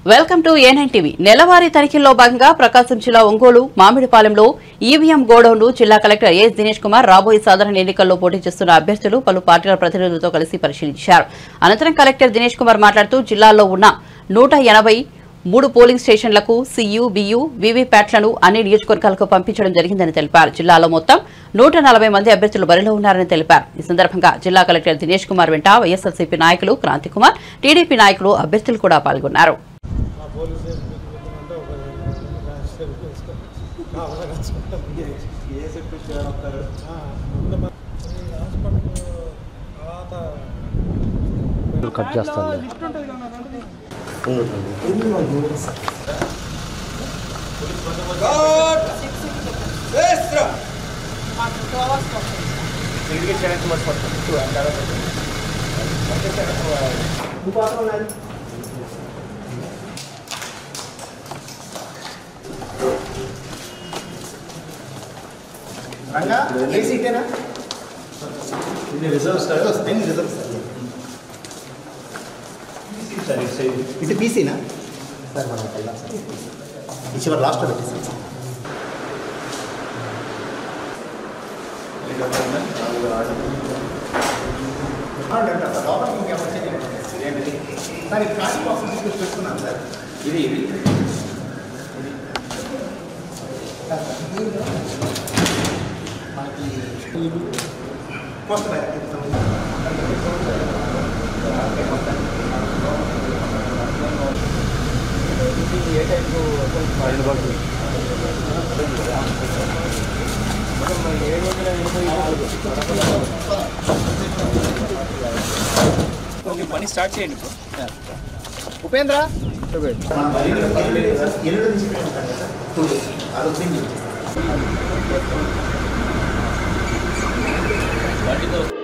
Welcome to A9 TV నెలవారీ తనిఖీల్లో భాగంగా ప్రకాశం జిల్లా ఒంగోలు మామిడిపాలెంలో ఈవీఎం గోడౌన్ను జిల్లా కలెక్టర్ ఎస్ దినేష్ కుమార్ రాబోయే సాధారణ ఎన్నికల్లో పోటీ చేస్తున్న అభ్యర్థులు పలు పార్టీల ప్రతినిధులతో కలిసి పరిశీలించారు అనంతరం కలెక్టర్ దినేష్ కుమార్ మాట్లాడుతూ జిల్లాలో ఉన్న నూట ఎనభై మూడు పోలింగ్ స్టేషన్లకు సీయూ బియూ వీవీప్యాట్లను అన్ని నియోజకవర్గాలకు పంపించడం జరిగిందని తెలిపారు జిల్లాలో మొత్తం నూట నలభై మంది అభ్యర్థులు బరిలో ఉన్నారని తెలిపారు ఈ సందర్భంగా జిల్లా కలెక్టర్ దినేష్ కుమార్ వెంట వైఎస్ఆర్సీపీ నాయకులు క్రాంతి కుమార్ టీడీపీ నాయకులు అభ్యర్థులు కూడా పాల్గొన్నారు మా పోలీస్ స్టేషన్ అంటే ఒక రాజశేఖర్ తీసుకో. ఆ, అలా రాసుకుంటాం. ఆ, ముందు మన ఈ హాస్పిటల్ తర్వాత కట్ చేస్తాను రంగా ఏసీ ఇటేనా ఇది రిజర్వ్ సార్ వస్తాయి రిజర్వ్ సార్ ఇటు పీసీనా సార్ మనం వెళ్దాం సార్ ఈ చివరి లాస్ట్లో పెట్టేసాం సార్ సార్ ఇది ఖాళీ బాక్స్ తీసుకొచ్చి పెట్టుకున్నాను సార్ ఇది ఇది మనకి పోస్ట్ బ్యాక్ పని స్టార్ట్ చేయండి ఉపేంద్ర ఎల్లుడు నుంచి పెట్టుకుంటాను సార్ టూ డేస్ అది వచ్చింది వాటితో